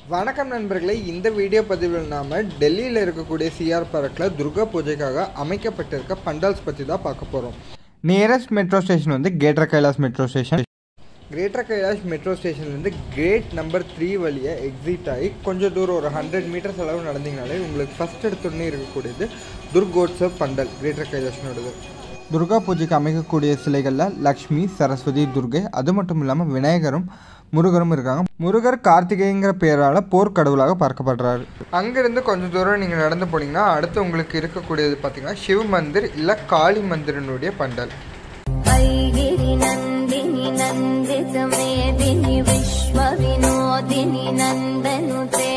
வணக்கம் நண்பர்களே இந்த வீடியோ பதிவில் நாம் டெல்லியில் இருக்கக்கூடிய சிஆர் பார்க்கில் துர்கா பூஜைக்காக அமைக்கப்பட்டிருக்க பண்டால்ஸ் பற்றி தான் பார்க்க போகிறோம் நியரஸ்ட் மெட்ரோ ஸ்டேஷன் வந்து greater Kailash metro station greater Kailash metro ஸ்டேஷன்லேருந்து கேட் நம்பர் த்ரீ வழியாக எக்ஸிட் ஆகி கொஞ்சம் தூரம் ஒரு ஹண்ட்ரட் மீட்டர்ஸ் அளவு நடந்தீங்கனாலே உங்களுக்கு ஃபஸ்ட் எடுத்துடனே இருக்கக்கூடியது துர்கோத்சவ் பண்டல் கிரேட்டர் கைலாஷ்னோடது துர்கா பூஜைக்கு அமைக்கக்கூடிய சிலைகளில் லக்ஷ்மி சரஸ்வதி துர்கை அது மட்டும் இல்லாமல் விநாயகரும் முருகரும் இருக்காங்க முருகர் கார்த்திகேயங்கிற பெயரால் போர்க்கடவுளாக பார்க்கப்படுறாரு அங்கேருந்து கொஞ்சம் தூரம் நீங்கள் நடந்து போனீங்கன்னா அடுத்து உங்களுக்கு இருக்கக்கூடியது பார்த்தீங்கன்னா சிவ மந்திர் இல்லை காளி மந்திரனுடைய பண்டல் ऐगिरिनन्दिनि नन्दितमेदिनि विश्वविनोदिनि नन्दनुते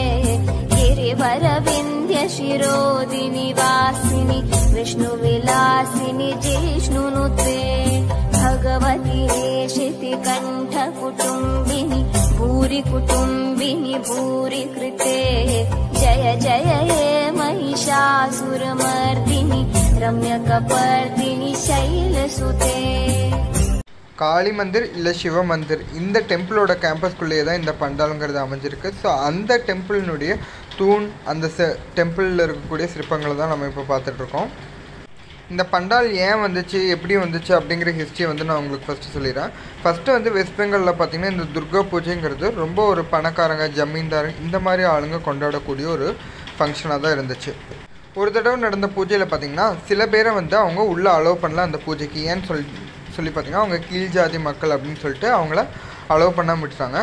गिरिवरविन्द्यशिरोदिनि वासिनि विष्णुविलासिनि जिष्णुनुते भगवति हेशिति कण्ठकुटुम्बिनि भूरि कुटुम्बिनि भूरि कृते जय जय हे महिषासुरमर्दिनि रम्यकपर्दिनि शैलसुते காளி மந்திர் இல்லை சிவ மந்திர் இந்த டெம்பிளோட கேம்பஸ்குள்ளேயே தான் இந்த பண்டாலுங்கிறது அமைஞ்சிருக்கு ஸோ அந்த டெம்பிளினுடைய தூண் அந்த ச டெம்பிளில் இருக்கக்கூடிய சிற்பங்களை தான் நம்ம இப்போ பார்த்துட்ருக்கோம் இந்த பண்டால் ஏன் வந்துச்சு எப்படி வந்துச்சு அப்படிங்கிற ஹிஸ்ட்ரி வந்து நான் உங்களுக்கு ஃபஸ்ட்டு சொல்லிடுறேன் ஃபஸ்ட்டு வந்து வெஸ்ட் பெங்காலில் பார்த்தீங்கன்னா இந்த துர்கா பூஜைங்கிறது ரொம்ப ஒரு பணக்காரங்க ஜமீன்தார் இந்த மாதிரி ஆளுங்க கொண்டாடக்கூடிய ஒரு ஃபங்க்ஷனாக தான் இருந்துச்சு ஒரு தடவை நடந்த பூஜையில் பார்த்தீங்கன்னா சில பேரை வந்து அவங்க உள்ளே அலோவ் பண்ணல அந்த பூஜைக்கு ஏன்னு சொல்லி சொல்லி பார்த்தீங்கன்னா அவங்க கீழ் ஜாதி மக்கள் அப்படின்னு சொல்லிட்டு அவங்கள அலோவ் பண்ண விட்டுட்டாங்க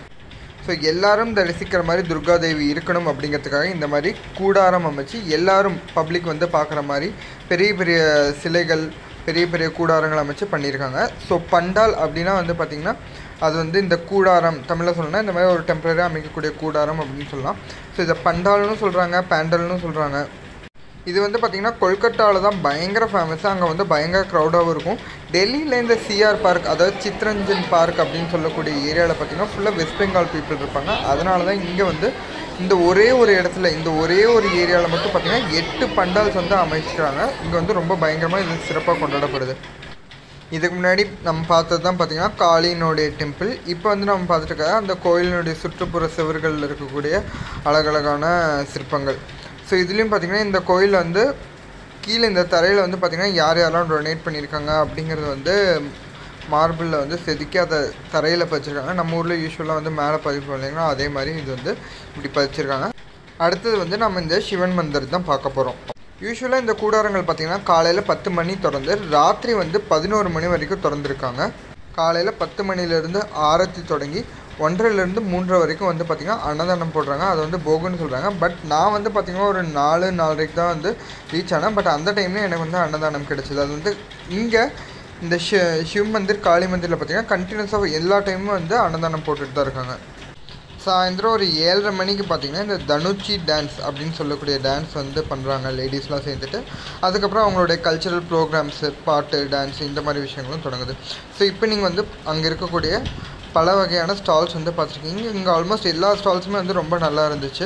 ஸோ எல்லாரும் தரிசிக்கிற மாதிரி துர்காதேவி இருக்கணும் அப்படிங்கிறதுக்காக இந்த மாதிரி கூடாரம் அமைச்சு எல்லாரும் பப்ளிக் வந்து பார்க்குற மாதிரி பெரிய பெரிய சிலைகள் பெரிய பெரிய கூடாரங்கள் அமைச்சு பண்ணியிருக்காங்க ஸோ பண்டால் அப்படின்னா வந்து பார்த்திங்கன்னா அது வந்து இந்த கூடாரம் தமிழில் சொல்லணும்னா இந்த மாதிரி ஒரு டெம்பரரியாக அமைக்கக்கூடிய கூடாரம் அப்படின்னு சொல்லலாம் ஸோ இதை பண்டால்னு சொல்கிறாங்க பேண்டல்னு சொல்கிறாங்க இது வந்து பார்த்திங்கன்னா கொல்கட்டாவில் தான் பயங்கர ஃபேமஸ் அங்கே வந்து பயங்கர க்ரௌடாகவும் இருக்கும் டெல்லியில் இந்த சிஆர் பார்க் அதாவது சித்ரஞ்சன் பார்க் அப்படின்னு சொல்லக்கூடிய ஏரியாவில் பார்த்திங்கன்னா ஃபுல்லாக வெஸ்ட் பெங்கால் பீப்புள் இருப்பாங்க அதனால தான் இங்கே வந்து இந்த ஒரே ஒரு இடத்துல இந்த ஒரே ஒரு ஏரியாவில் மட்டும் பார்த்திங்கன்னா எட்டு பண்டால்ஸ் வந்து அமைச்சிக்கிறாங்க இங்கே வந்து ரொம்ப பயங்கரமாக இது சிறப்பாக கொண்டாடப்படுது இதுக்கு முன்னாடி நம்ம பார்த்தது தான் பார்த்திங்கன்னா காளியினுடைய டெம்பிள் இப்போ வந்து நம்ம பார்த்துட்டு இருக்க அந்த கோயிலினுடைய சுற்றுப்புற சுவர்களில் இருக்கக்கூடிய அழகழகான சிற்பங்கள் ஸோ இதுலேயும் பார்த்திங்கன்னா இந்த கோயில் வந்து கீழே இந்த தரையில் வந்து பார்த்திங்கன்னா யார் யாரெல்லாம் டொனேட் பண்ணியிருக்காங்க அப்படிங்கிறது வந்து மார்பிளில் வந்து செதுக்கி அதை தரையில் பதிச்சிருக்காங்க நம்ம ஊரில் யூஸ்வலாக வந்து மேலே பதிப்போம் இல்லைங்களா அதே மாதிரி இது வந்து இப்படி பதிச்சிருக்காங்க அடுத்தது வந்து நம்ம இந்த சிவன் மந்திர் தான் பார்க்க போகிறோம் யூஸ்வலாக இந்த கூடாரங்கள் பார்த்திங்கன்னா காலையில் பத்து மணி திறந்து ராத்திரி வந்து பதினோரு மணி வரைக்கும் திறந்துருக்காங்க காலையில் பத்து மணிலேருந்து ஆரத்தி தொடங்கி ஒன்றரைலேருந்து மூன்றரை வரைக்கும் வந்து பார்த்திங்கன்னா அன்னதானம் போடுறாங்க அதை வந்து போகுன்னு சொல்கிறாங்க பட் நான் வந்து பார்த்திங்கன்னா ஒரு நாலு நாலரைக்கு தான் வந்து ரீச் ஆனேன் பட் அந்த டைம்லேயும் எனக்கு வந்து அன்னதானம் கிடச்சிது அது வந்து இங்கே இந்த ஷி சிவ் மந்திர் காளி மந்திரில் பார்த்திங்கன்னா கண்டினியூஸாக எல்லா டைமும் வந்து அன்னதானம் போட்டுட்டு தான் இருக்காங்க சாயந்தரம் ஒரு ஏழரை மணிக்கு பார்த்தீங்கன்னா இந்த தனுச்சி டான்ஸ் அப்படின்னு சொல்லக்கூடிய டான்ஸ் வந்து பண்ணுறாங்க லேடிஸ்லாம் சேர்ந்துட்டு அதுக்கப்புறம் அவங்களுடைய கல்ச்சுரல் ப்ரோக்ராம்ஸு பாட்டு டான்ஸ் இந்த மாதிரி விஷயங்களும் தொடங்குது ஸோ இப்போ நீங்கள் வந்து அங்கே இருக்கக்கூடிய பல வகையான ஸ்டால்ஸ் வந்து பார்த்துருக்கீங்க இங்கே ஆல்மோஸ்ட் எல்லா ஸ்டால்ஸுமே வந்து ரொம்ப நல்லா இருந்துச்சு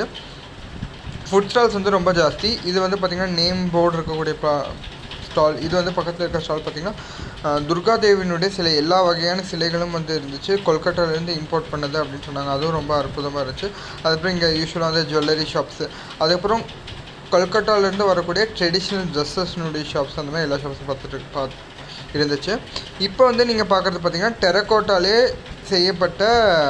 ஃபுட் ஸ்டால்ஸ் வந்து ரொம்ப ஜாஸ்தி இது வந்து பார்த்திங்கன்னா நேம் போர்டு இருக்கக்கூடிய பா ஸ்டால் இது வந்து பக்கத்தில் இருக்க ஸ்டால் பார்த்திங்கன்னா துர்காதேவியினுடைய சிலை எல்லா வகையான சிலைகளும் வந்து இருந்துச்சு கொல்கட்டாலேருந்து இம்போர்ட் பண்ணது அப்படின்னு சொன்னாங்க அதுவும் ரொம்ப அற்புதமாக இருந்துச்சு அதுக்கப்புறம் இங்கே யூஸ்வலாக வந்து ஜுவல்லரி ஷாப்ஸு அதுக்கப்புறம் கொல்கட்டாலேருந்து வரக்கூடிய ட்ரெடிஷ்னல் ட்ரெஸ்ஸஸ்னுடைய ஷாப்ஸ் அந்த மாதிரி எல்லா ஷாப்ஸும் பார்த்துட்டு பார்த்து இருந்துச்சு இப்போ வந்து நீங்கள் பார்க்குறது பார்த்திங்கன்னா டெரக்கோட்டாலே செய்யப்பட்ட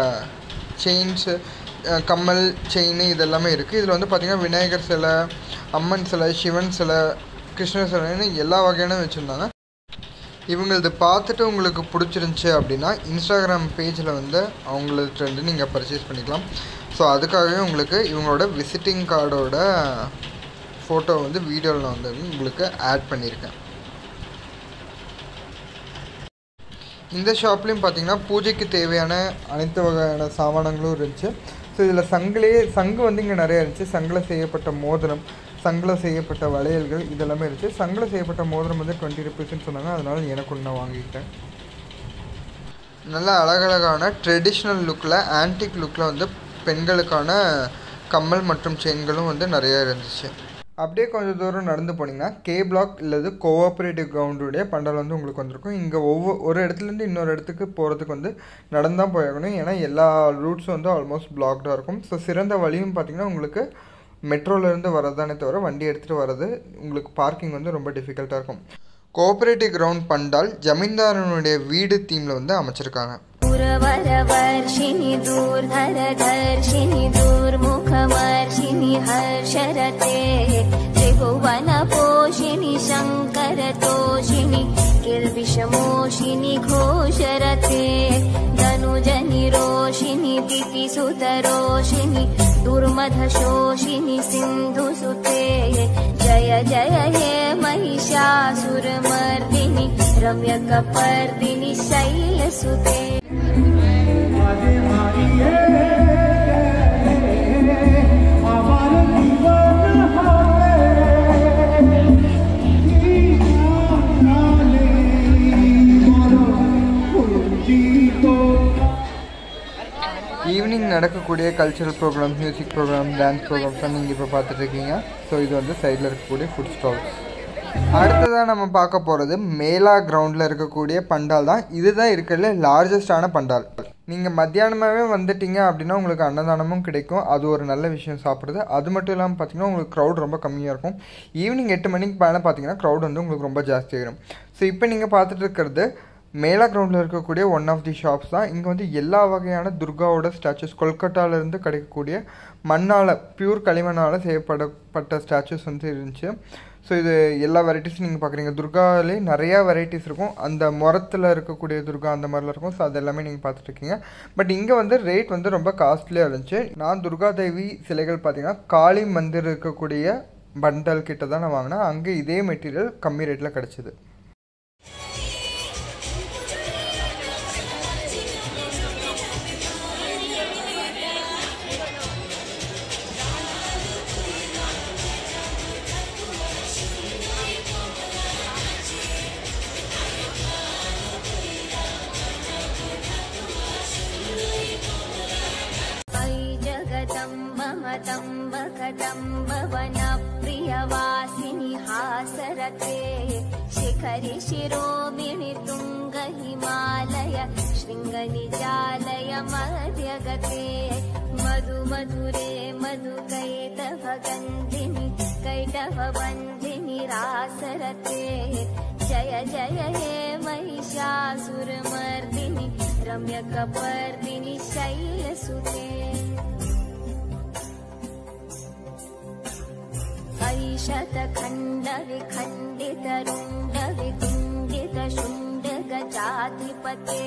செயின்ஸு கம்மல் செயின் இதெல்லாமே இருக்குது இதில் வந்து பார்த்திங்கன்னா விநாயகர் சிலை அம்மன் சிலை சிவன் சிலை கிருஷ்ணர் சிலைன்னு எல்லா வகையான வச்சுருந்தாங்க இவங்களது பார்த்துட்டு உங்களுக்கு பிடிச்சிருந்துச்சி அப்படின்னா இன்ஸ்டாகிராம் பேஜில் வந்து அவங்களுக்கு வந்து நீங்கள் பர்ச்சேஸ் பண்ணிக்கலாம் ஸோ அதுக்காகவே உங்களுக்கு இவங்களோட விசிட்டிங் கார்டோட ஃபோட்டோ வந்து வீடியோவில் நான் வந்து உங்களுக்கு ஆட் பண்ணியிருக்கேன் இந்த ஷாப்லேயும் பார்த்தீங்கன்னா பூஜைக்கு தேவையான அனைத்து வகையான சாமானங்களும் இருந்துச்சு ஸோ இதில் சங்கிலே சங்கு வந்து இங்கே நிறையா இருந்துச்சு சங்கில் செய்யப்பட்ட மோதிரம் சங்கில் செய்யப்பட்ட வளையல்கள் இதெல்லாமே இருந்துச்சு சங்கில் செய்யப்பட்ட மோதிரம் வந்து டுவெண்ட்டி ருபீஸ்னு சொன்னாங்க அதனால் எனக்கு ஒன்று நான் வாங்கிக்கிட்டேன் நல்ல அழகழகான ட்ரெடிஷ்னல் லுக்கில் ஆன்டிக் லுக்கில் வந்து பெண்களுக்கான கம்மல் மற்றும் செயின்களும் வந்து நிறையா இருந்துச்சு அப்படியே கொஞ்சம் தூரம் நடந்து போனீங்கன்னா கே பிளாக் இல்லது கோஆப்ரேட்டிவ் கிரவுண்டுடைய பண்டல் வந்து உங்களுக்கு வந்திருக்கும் இங்கே ஒவ்வொரு ஒரு இடத்துலேருந்து இன்னொரு இடத்துக்கு போகிறதுக்கு வந்து நடந்து தான் போயாகணும் ஏன்னா எல்லா ரூட்ஸும் வந்து ஆல்மோஸ்ட் பிளாக்டாக இருக்கும் ஸோ சிறந்த வழியும் பார்த்திங்கன்னா உங்களுக்கு மெட்ரோலேருந்து வரதானே தவிர வண்டி எடுத்துகிட்டு வர்றது உங்களுக்கு பார்க்கிங் வந்து ரொம்ப டிஃபிகல்ட்டாக இருக்கும் கோஆப்ரேட்டிவ் கிரவுண்ட் பண்டால் ஜமீன்தாரனுடைய வீடு தீமில் வந்து அமைச்சிருக்காங்க पुरवरवर्षिणि दूर्धरधर्षिणि दूर्मुखमर्षिणि हर्षरते त्रिभुवनपोषिणि शङ्करतोषिणि किल्बिषमोषिनि घोषरते धनुजनिरोषिणि दितिसुतरोषिणि दुर्मधशोषिनि सिन्धुसुते जय जय हे महिषासुरमर्दिनि रम्यकपर्दिनि शैलसुते আমার জীবন হবে নালে পুঞ্জিত ஈவினிங் நடக்கக்கூடிய cultural programs music program dance programs தான் நீங்கள் இப்போ பார்த்துட்டு இருக்கீங்க ஸோ இது வந்து சைடில் இருக்கக்கூடிய ஃபுட் ஸ்டால்ஸ் அடுத்ததாக நம்ம பார்க்க போகிறது மேலா கிரவுண்டில் இருக்கக்கூடிய பண்டால் தான் இதுதான் இருக்கிறதுல லார்ஜஸ்டான பண்டால் நீங்கள் மத்தியானமாகவே வந்துட்டீங்க அப்படின்னா உங்களுக்கு அன்னதானமும் கிடைக்கும் அது ஒரு நல்ல விஷயம் சாப்பிட்றது அது மட்டும் இல்லாமல் பார்த்தீங்கன்னா உங்களுக்கு க்ரௌட் ரொம்ப கம்மியாக இருக்கும் ஈவினிங் எட்டு மணிக்கு மேலே பார்த்தீங்கன்னா க்ரௌட் வந்து உங்களுக்கு ரொம்ப ஜாஸ்தியாகிடும் ஸோ இப்போ நீங்கள் பார்த்துட்டு இருக்கிறது மேலா கிரவுண்டில் இருக்கக்கூடிய ஒன் ஆஃப் தி ஷாப்ஸ் தான் இங்கே வந்து எல்லா வகையான துர்காவோட ஸ்டாச்சுஸ் கொல்கட்டாவிலேருந்து கிடைக்கக்கூடிய மண்ணால் பியூர் களிமண்ணால் செய்யப்படப்பட்ட ஸ்டாச்சுஸ் வந்து இருந்துச்சு ஸோ இது எல்லா வெரைட்டிஸும் நீங்கள் பார்க்குறீங்க துர்காவிலே நிறையா வெரைட்டிஸ் இருக்கும் அந்த முரத்தில் இருக்கக்கூடிய துர்கா அந்த மாதிரிலாம் இருக்கும் ஸோ அது எல்லாமே நீங்கள் பார்த்துட்ருக்கீங்க பட் இங்கே வந்து ரேட் வந்து ரொம்ப காஸ்ட்லியாக இருந்துச்சு நான் துர்கா தேவி சிலைகள் பார்த்தீங்கன்னா காளி மந்திர் இருக்கக்கூடிய பண்டல் கிட்ட தான் நான் வாங்கினேன் அங்கே இதே மெட்டீரியல் கம்மி ரேட்டில் கிடச்சிது अयि जगदम्ब मदम्ब कदम्ब वनप्रियवासिनि हासरते शिखरि शिरोमिणि तुङ्ग हिमालय शृङ्गनिजालय मध्यगते मधु मधुरे मधुकैटभ गन्धिनि कैटभबन्धिनि रासरते जय जय हे महिषासुरमर्दिनि रम्यकपर्दिनि शैलसुते ऐशतखण्डविखण्डितरुण्डविकुण्डितशुण्डगजाधिपते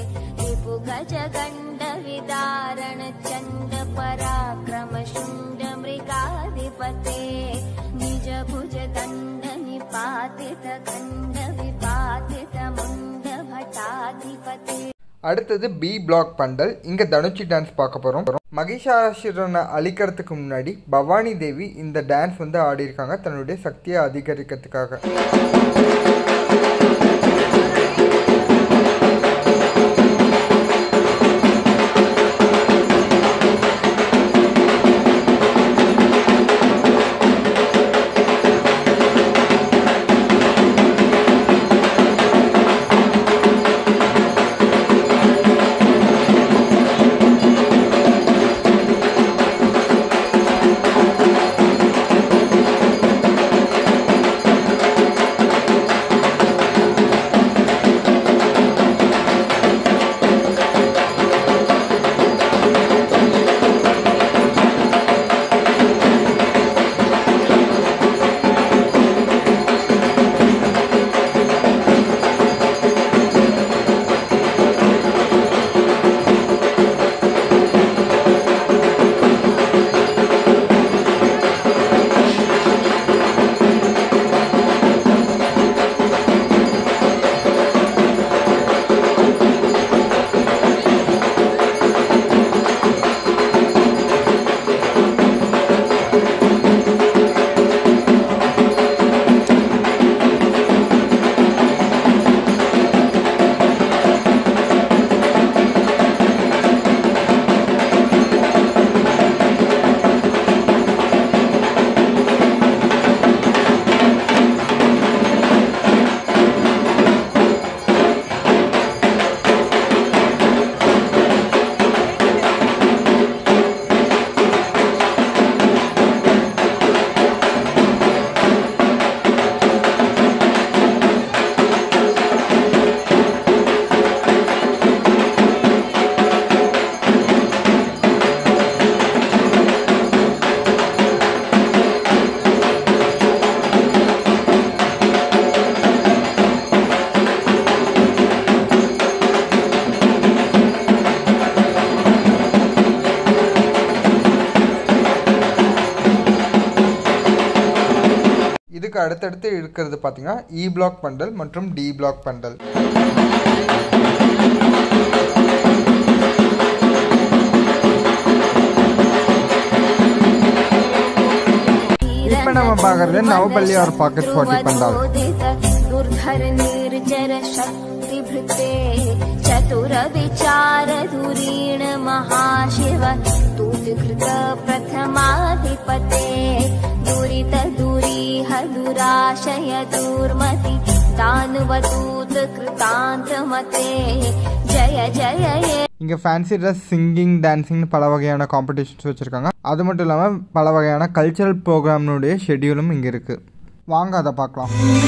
रिपुगजगण्डविदारण चण्ड पराक्रमशुण्ड मृगाधिपते निजभुज दण्ड निपातित खण्ड विपातित मुण्ड भटाधिपते அடுத்தது பி பிளாக் பண்டல் இங்கே தனுச்சி டான்ஸ் பார்க்க போகிறோம் மகிஷாசுரனை அழிக்கிறதுக்கு முன்னாடி பவானி தேவி இந்த டான்ஸ் வந்து ஆடியிருக்காங்க தன்னுடைய சக்தியை அதிகரிக்கிறதுக்காக இதுக்கு அடுத்தடுத்து இருக்கிறது பார்த்தீங்கன்னா இ பிளாக் பண்டல் மற்றும் டி பிளாக் பண்டல் இப்ப நம்ம பார்க்கறது நவபல்லி or pocket forty பண்டால். दुर्धर निर्जर शक्ति भृते चतुर विचार धुरीण महाशिव तुतकृत प्रथमाधिपते दुरित दुरीह दुराशय दुर्मति दानवदूत कृतान्तमते जय जय ये இங்கே ஃபேன்சி ட்ரெஸ் சிங்கிங் டான்ஸிங்னு பல வகையான காம்படிஷன்ஸ் வச்சுருக்காங்க அது மட்டும் இல்லாமல் பல வகையான கல்ச்சரல் ப்ரோக்ராம்னுடைய ஷெட்யூலும் இங்கே இருக்குது வாங்க அதை பார்க்கலாம்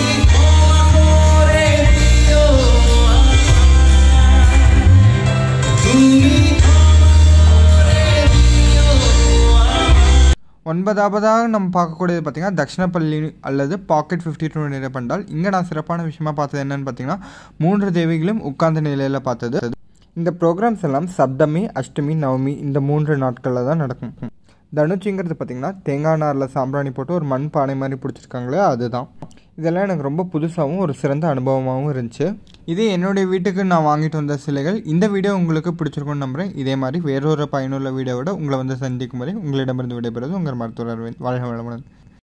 ஒன்பதாவதாக நம்ம பார்க்கக்கூடியது பார்த்திங்கன்னா தட்சிணப்பள்ளி அல்லது பாக்கெட் ஃபிஃப்டி டூ நிலை பண்டால் இங்கே நான் சிறப்பான விஷயமா பார்த்தது என்னன்னு பார்த்தீங்கன்னா மூன்று தேவிகளும் உட்கார்ந்த நிலையில் பார்த்தது இந்த ப்ரோக்ராம்ஸ் எல்லாம் சப்தமி அஷ்டமி நவமி இந்த மூன்று நாட்களில் தான் நடக்கும் தனுச்சிங்கிறது பார்த்திங்கன்னா தேங்காய் நாரில் சாம்பிராணி போட்டு ஒரு மண் பானை மாதிரி பிடிச்சிருக்காங்களே அதுதான் இதெல்லாம் எனக்கு ரொம்ப புதுசாகவும் ஒரு சிறந்த அனுபவமாகவும் இருந்துச்சு இது என்னுடைய வீட்டுக்கு நான் வாங்கிட்டு வந்த சிலைகள் இந்த வீடியோ உங்களுக்கு பிடிச்சிருக்கும்னு நம்புகிறேன் இதே மாதிரி வேறொரு பயனுள்ள வீடியோவோட உங்களை வந்து சந்திக்கும் வரை உங்களிடமிருந்து விடைபெறுவது உங்கள் மருத்துவர் அரவிந்த் வாழ்க வளமுடன்